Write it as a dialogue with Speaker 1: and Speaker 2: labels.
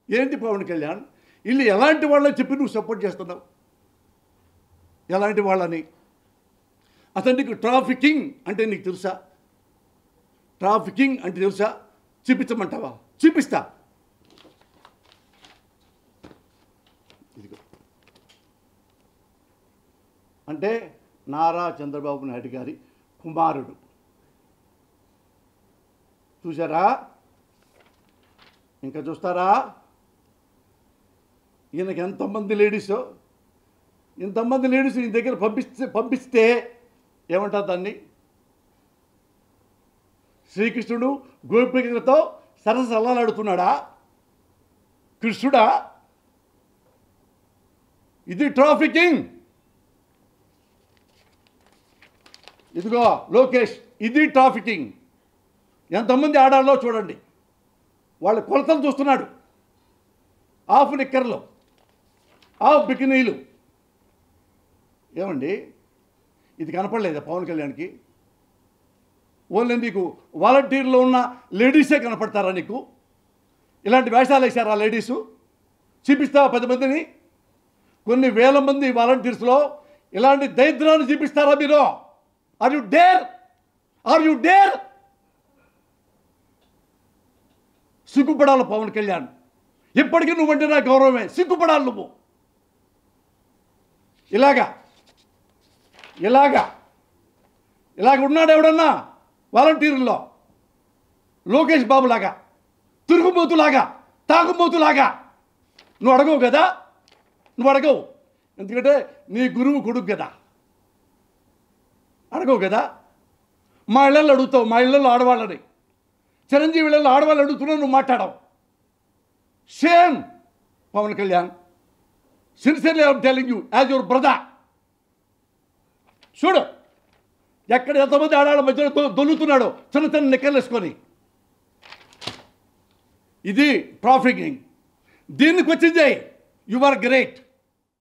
Speaker 1: ఏంటి పవన్ కళ్యాణ్ వీళ్ళు ఎలాంటి వాళ్ళని చెప్పి నువ్వు సపోర్ట్ చేస్తున్నావు ఎలాంటి వాళ్ళని అసలు నీకు ట్రాఫికింగ్ అంటే నీకు తెలుసా ట్రాఫికింగ్ అంటే తెలుసా చూపించమంటావా చూపిస్తా ఇదిగో అంటే నారా చంద్రబాబు నాయుడు గారి కుమారుడు చూసారా ఇంకా చూస్తారా ఈయనకి ఎంతమంది లేడీస్ ఇంతమంది లేడీస్ ఈ దగ్గర పంపిస్తే పంపిస్తే ఏమంటారు దాన్ని శ్రీకృష్ణుడు గోపికలతో సరస అల్లాడుతున్నాడా కృష్ణుడా ఇది ట్రాఫికింగ్ ఇదిగో లోకేష్ ఇది ట్రాఫికింగ్ ఎంతమంది ఆడాలో చూడండి వాళ్ళ కొలతలు చూస్తున్నాడు హాఫ్ నిక్కర్లు హాఫ్ బికినీలు ఏమండి ఇది కనపడలేదా పవన్ కళ్యాణ్కి ఓన్లీ నీకు వాలంటీర్లో ఉన్న లేడీసే కనపడతారా నీకు ఇలాంటి వేషాలు వేశారా లేడీసు చూపిస్తావా పది మందిని కొన్ని వేల మంది వాలంటీర్స్లో ఇలాంటి దరిద్రాన్ని చూపిస్తారా మీరు are you dare are you dare సిగ్గుపడాలి పవన్ కళ్యాణ్ ఇప్పటికీ నువ్వంటే నా గౌరవమే సిగ్గుపడాలి నువ్వు ఇలాగా ఇలాగా ఇలాగ ఉన్నాడు ఎవడన్నా వాలంటీర్లో లోకేష్ బాబులాగా తిరుగుబోతులాగా తాగుబోతులాగా నువ్వు అడగవు కదా నువ్వు అడగవు ఎందుకంటే నీ గురువు కొడుకు కదా అడగవు కదా మా ఇళ్ళల్లో అడుగుతావు మా ఇళ్ళల్లో ఆడవాళ్ళని చిరంజీవి ఇళ్ళల్లో ఆడవాళ్ళు అడుగుతున్నావు నువ్వు మాట్లాడవు same Pawan Kalyan sincerely I'm telling you as your brother చూడు ఎక్కడ ఎంతమంది ఆడాళ్ళ మధ్యలో దొ- దొల్లుతున్నాడో చిన్న చిన్న నిక్కర్లు వేసుకొని ఇది ట్రాఫికింగ్ దీనికి వచ్చింది యు ఆర్ గ్రేట్